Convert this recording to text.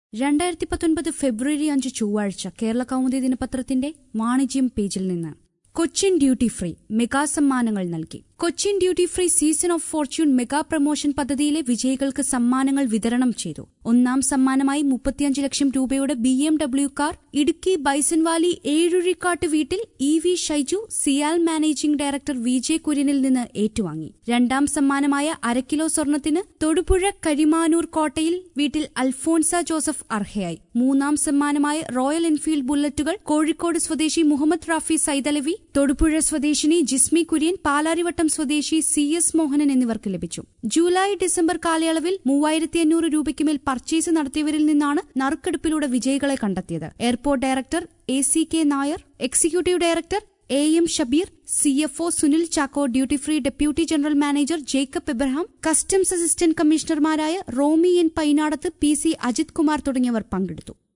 രണ്ടായിരത്തി പത്തൊൻപത് ഫെബ്രുവരി അഞ്ച് ചൊവ്വാഴ്ച കേരള കൗമുദി ദിനപത്രത്തിന്റെ വാണിജ്യം പേജിൽ നിന്ന് കൊച്ചിൻ ഡ്യൂട്ടി ഫ്രീ മെഗാ സമ്മാനങ്ങൾ നൽകി Cochin duty free season of fortune mega promotion പദ്ധതിയിലെ വിജയികൾക്ക് സമ്മാനങ്ങൾ വിതരണം ചെയ്തു ഒന്നാം സമ്മാനമായി മുപ്പത്തിയഞ്ച് ലക്ഷം രൂപയുടെ B M W car Idukki Bison Valley Ezhuzhikkattu വീട്ടിൽ E V Shaiju CIAL managing director V J കുര്യനിൽ നിന്ന് ഏറ്റുവാങ്ങി രണ്ടാം സമ്മാനമായ അരക്കിലോ സ്വർണത്തിന് തൊടുപുഴ കരിമാനൂർ കോട്ടയിൽ വീട്ടിൽ അൽഫോൺസ ജോസഫ് അർഹയായി മൂന്നാം സമ്മാനമായ റോയൽ എൻഫീൽഡ് ബുള്ളറ്റുകൾ കോഴിക്കോട് സ്വദേശി മുഹമ്മദ് റാഫി സൈതലവി തൊടുപുഴ സ്വദേശിനി ജിസ്മി കുര്യൻ പാലാരിവട്ടം സ്വദേശി സി എസ് മോഹനൻ എന്നിവർക്ക് ലഭിച്ചു ജൂലൈ ഡിസംബർ കാലയളവിൽ മൂവായിരത്തി അഞ്ഞൂറ് രൂപയ്ക്ക് മേൽ പർച്ചേസ് നടത്തിയവരിൽ നിന്നാണ് നറുക്കെടുപ്പിലൂടെ വിജയികളെ കണ്ടെത്തിയത് airport director A C K Nair executive director A M Shabeer C F O Sunil Chacko duty free deputy general manager Jacob Abraham customs assistant കമ്മീഷണർമാരായ Romy N Painadath P C Ajith Kumar തുടങ്ങിയവർ പങ്കെടുത്തു